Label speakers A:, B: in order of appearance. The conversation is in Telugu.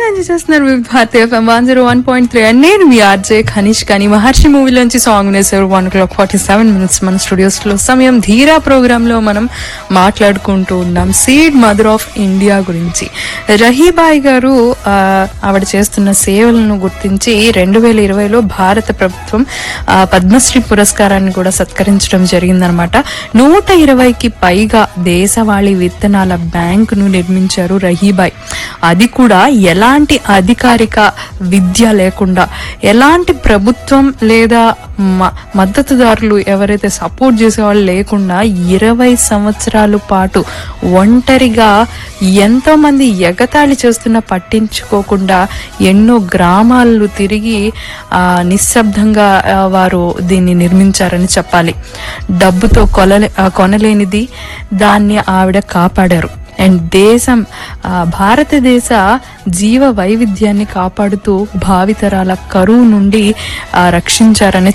A: ఎంజాయ్ చేస్తున్నారు Vividh Bharati FM one zero one point three and నేను మీ ఆర్జే ఖనీష్ కానీ మహర్షి మూవీలోంచి సాంగ్ వేసారు one o'clock forty seven minutes మన స్టూడియోస్ లో సమయం ధీరా ప్రోగ్రామ్ లో మనం మాట్లాడుకుంటూ ఉన్నాం సీడ్ మదర్ ఆఫ్ ఇండియా గురించి రహీబాయి గారు ఆ, ఆవిడ చేస్తున్న సేవలను గుర్తించి రెండు వేల ఇరవైలో భారత ప్రభుత్వం ఆ, పద్మశ్రీ పురస్కారాన్ని కూడా సత్కరించడం జరిగిందనమాట నూట ఇరవైకి పైగా దేశవాళీ విత్తనాల బ్యాంకును నిర్మించారు రహీబాయ్ అది కూడా ఎలాంటి అధికారిక విద్య లేకుండా ఎలాంటి ప్రభుత్వం లేదా మ- మద్దతుదారులు ఎవరైతే సపోర్ట్ చేసేవాళ్ళు లేకుండా ఇరవై సంవత్సరాల పాటు ఒంటరిగా ఎంతో మంది ఎగతాళి చేస్తున్నా పట్టించుకోకుండా ఎన్నో గ్రామాలు తిరిగి ఆ, నిశ్శబ్దంగా ఆ, వారు దీన్ని నిర్మించారని చెప్పాలి డబ్బుతో కొలలే ఆ, కొనలేనిది దాన్ని ఆవిడ కాపాడారు అండ్ దేశం ఆ, భారతదేశ జీవ వైవిధ్యాన్ని కాపాడుతూ భావితరాల కరువు నుండి ఆ, రక్షించారని